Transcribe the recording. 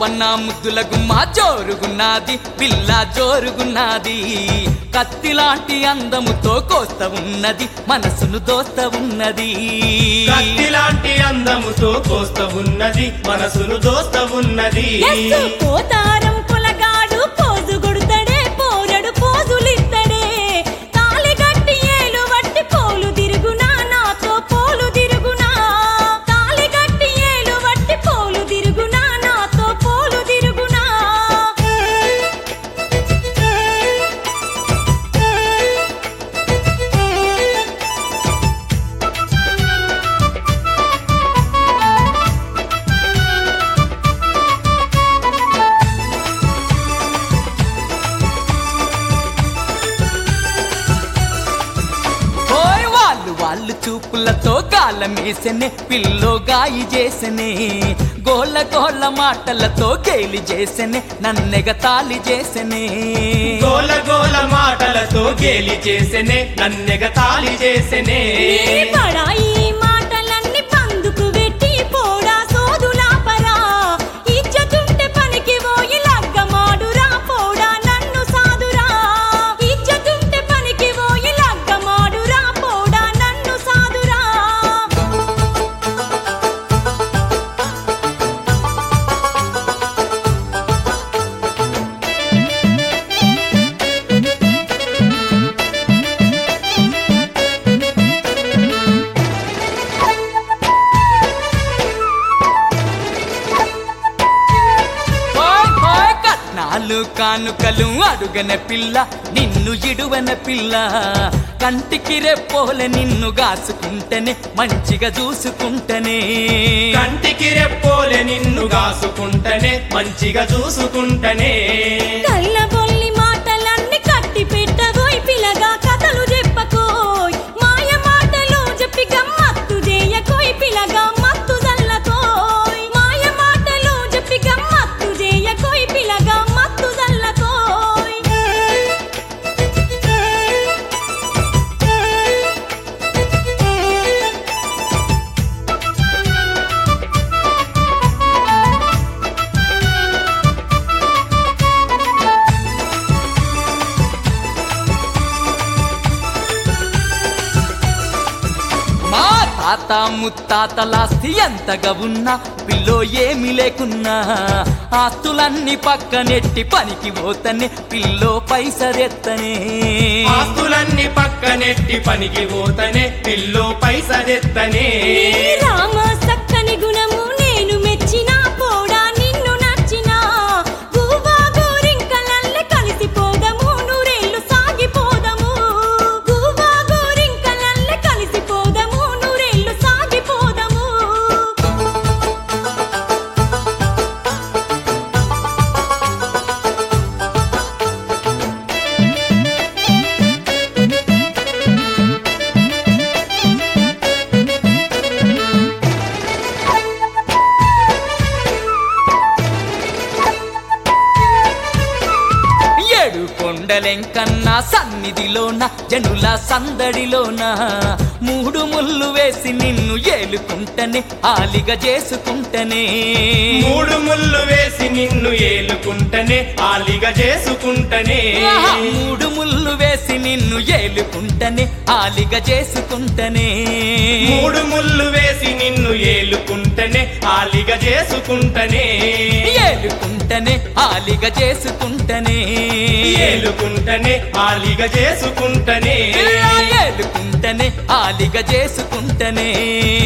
వన్న ముద్దుల గుమ్మ జోరుగున్నది పిల్ల జోరుగున్నది కత్తిలాంటి అందముతో కోస్త ఉన్నది మనసును దోస్త ఉన్నది కత్తిలాంటి అందముతో కోస్త ఉన్నది మనసును దోస్త ఉన్నది ఎస్సు పోతారం కులగాడు పోజు కొడుతడే పోరడు పోజులిత్తడే తాళి గట్టి ఏలు వట్టి పోలు తిరుగునా నాతో పోలు తిరుగునా తాళి గట్టి ఏలు వట్టి పోలు తిరుగునా నాతో పోలు తిరుగునా ఓయ్ వాళ్ళు వాళ్ళు చూపులతో గాలమేసనే పిల్లో గాయి చేసనే గోళ్ళ గోళ్ళ మాటలతో గేలి చేసనే నన్నెగ తాళి చేసనే గోల గోల మాటలతో గేలి చేసెనే నన్నెగ తాళి చేసెనే నీ పడాయి మాటలన్నీ పందుకు వెట్టి పోడా సోదులాపరా ఇజ్జతుంటే పనికి పోయి లగ్గమాడురా పోడా నన్ను సాదురా ఇజ్జతుంటే పనికి పోయి లగ్గమాడురా పోడా నన్ను సాదురా ఓయ్ ఓయ్ కట్నాలు కానుకలు అడుగన పిల్ల నిన్ను ఇడువన పిల్ల కంటికి రెప్పోలే నిన్ను గాసుకుంటేనే మంచిగా చూసుకుంటేనే కంటికి రెప్పోలే నిన్ను గాసుకుంటనే మంచిగా చూసుకుంటనే కళ్ళబొల్లి మాటలన్నీ కట్టి పెట్టబోయ్ పిల్లగా కథలు చెప్పకోయ్ మాయ మాటలు చెప్పి గమ్మత్తు చేయకోయ్ పిల్లగా మత్తు జల్లకోయ్ మాయ మాటలు చెప్పి గమ్మత్తు చేయకోయ్ పిల్లగా మత్తు జల్లకోయ్ మా తాత ముత్తాతలాస్తి ఎంతగా ఉన్నా పిల్లో ఏమి లేకున్నా ఆస్తులన్నీ పక్కనెట్టి పనికి పోతనే పిల్లో పైసరెత్తనే ఆస్తులన్నీ పక్కనెట్టి పనికి పోతనే పిల్లో పైసదెత్తనే నీ రామ సక్కని గుణము నేను మెచ్చినా పోడా నిన్ను నచ్చినా గువ్వా గోరింకలల్లె కలిసిపోదము నూరేళ్ళు సాగిపోదము గువ్వా గోరింకలల్లె కలిసిపోదము నూరేళ్ళు సాగిపోదము ఏడు కొండలెంకన్నా సన్నిధిలోన జనుల సందడిలోన మూడు ముళ్ళు వేసి నిన్ను ఏలుకుంటనే ఆలిగా చేసుకుంటనే మూడు ముళ్ళు వేసి నిన్ను ఏలుకుంటనే ఆలిగా చేసుకుంటనే ఆహా, మూడు ముళ్ళు వేసి నిన్ను ఏలుకుంటనే ఆలిగా చేసుకుంటనే మూడు ముళ్ళు వేసి నిన్ను ఏలుకుంటనే ఆలిగా చేసుకుంటనే ఏలుకుంటనే ఆలిగా చేసుకుంటనే ఏలుకుంటనే ఆలిగా చేసుకుంటనే ఏలుకుంటనే ఆలిగా చేసుకుంటనే